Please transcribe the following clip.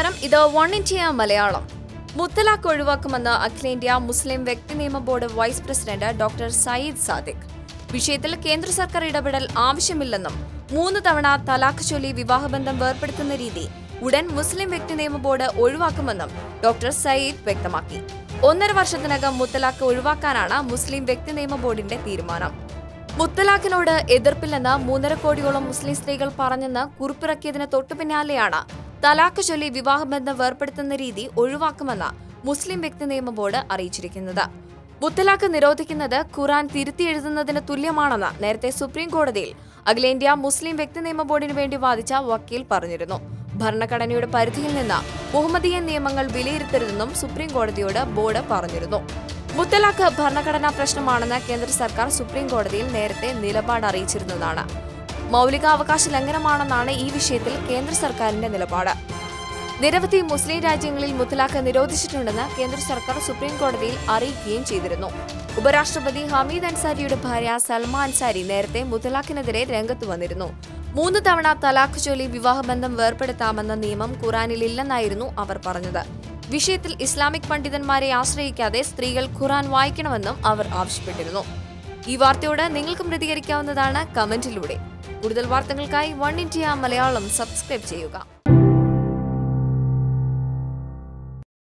നമസ്കാരം ഇത് one India Malayalam മുത്തലാഖ് ഒഴിവാക്കുമെന്ന് അഖിലേന്ത്യാ മുസ്ലിം വ്യക്തി നിയമ board vice president doctor Syed Sadiq വിഷയത്തിൽ കേന്ദ്ര സർക്കാർ ഇടപെടൽ ആവശ്യമില്ലെന്നും മൂന്ന് തവണ തലാഖ് ചൊല്ലി വിവാഹബന്ധം വേർപെടുത്തുന്ന രീതി ഉടൻ മുസ്ലിം വ്യക്തി നിയമ ബോർഡ് ഒഴിവാക്കുമെന്നും ഡോക്ടർ സയ്യിദ് വ്യക്തമാക്കി ഒന്നര വർഷത്തിനകം മുത്തലാഖ് ഒഴിവാക്കാനാണ് മുസ്ലിം വ്യക്തി നിയമ ബോർഡിന്റെ തീരുമാനം മുത്തലാഖിനോട് എതിർപ്പില്ലെന്ന് മൂന്നര കോടിയോളം മുസ്ലിം സ്ത്രീകൾ പറഞ്ഞെന്ന് കുറിപ്പിറക്കിയതിന് തൊട്ടു പിന്നാലെയാണ് തലാഖ് ചൊല്ലി വിവാഹബന്ധം വേർപെടുത്തുന്ന രീതി ഒഴിവാക്കുമെന്ന് മുസ്ലിം വ്യക്തി നിയമ ബോർഡ് അറിയിച്ചിരിക്കുന്നത് മുത്തലാഖ് നിരോധിക്കുന്നത് ഖുറാൻ തിരുത്തി എഴുതുന്നതിന് തുല്യമാണെന്ന് നേരത്തെ സുപ്രീം കോടതിയിൽ അഖിലേന്ത്യാ മുസ്ലിം വ്യക്തി നിയമ ബോർഡിന് വേണ്ടി വാദിച്ച വക്കീൽ പറഞ്ഞിരുന്നു ഭരണഘടനയുടെ പരിധിയിൽ നിന്ന് മുഹമ്മദീയൻ നിയമങ്ങൾ വിലയിരുത്തരുതെന്നും സുപ്രീം കോടതിയോട് ബോർഡ് പറഞ്ഞിരുന്നു മുത്തലാഖ് ഭരണഘടനാ പ്രശ്നമാണെന്ന് കേന്ദ്ര സർക്കാർ സുപ്രീം കോടതിയിൽ നേരത്തെ നിലപാട് അറിയിച്ചിരുന്നതാണ് മൗലികാവകാശ ലംഘനമാണെന്നാണ് ഈ വിഷയത്തിൽ കേന്ദ്ര സർക്കാരിന്റെ നിലപാട് നിരവധി മുസ്ലിം രാജ്യങ്ങളിൽ മുത്തലാഖ് നിരോധിച്ചിട്ടുണ്ടെന്ന് കേന്ദ്ര സർക്കാർ സുപ്രീം കോടതിയിൽ അറിയിക്കുകയും ചെയ്തിരുന്നു ഉപരാഷ്ട്രപതി ഹമീദ് അൻസാരിയുടെ ഭാര്യ സൽമ അൻസാരി നേരത്തെ മുത്തലാഖിനെതിരെ രംഗത്ത് വന്നിരുന്നു മൂന്ന് തവണ തലാഖ് ചൊല്ലി വിവാഹബന്ധം വേർപെടുത്താമെന്ന നിയമം ഖുറാനിലില്ലെന്നായിരുന്നു അവർ പറഞ്ഞത് വിഷയത്തിൽ ഇസ്ലാമിക് പണ്ഡിതന്മാരെ ആശ്രയിക്കാതെ സ്ത്രീകൾ ഖുറാൻ വായിക്കണമെന്നും അവർ ആവശ്യപ്പെട്ടിരുന്നു ഈ വാർത്തയോട് നിങ്ങൾക്കും പ്രതികരിക്കാവുന്നതാണ് കമന്റിലൂടെ കൂടുതൽ വാർത്തകൾക്കായി വൺ ഇന്ത്യ മലയാളം സബ്സ്ക്രൈബ് ചെയ്യുക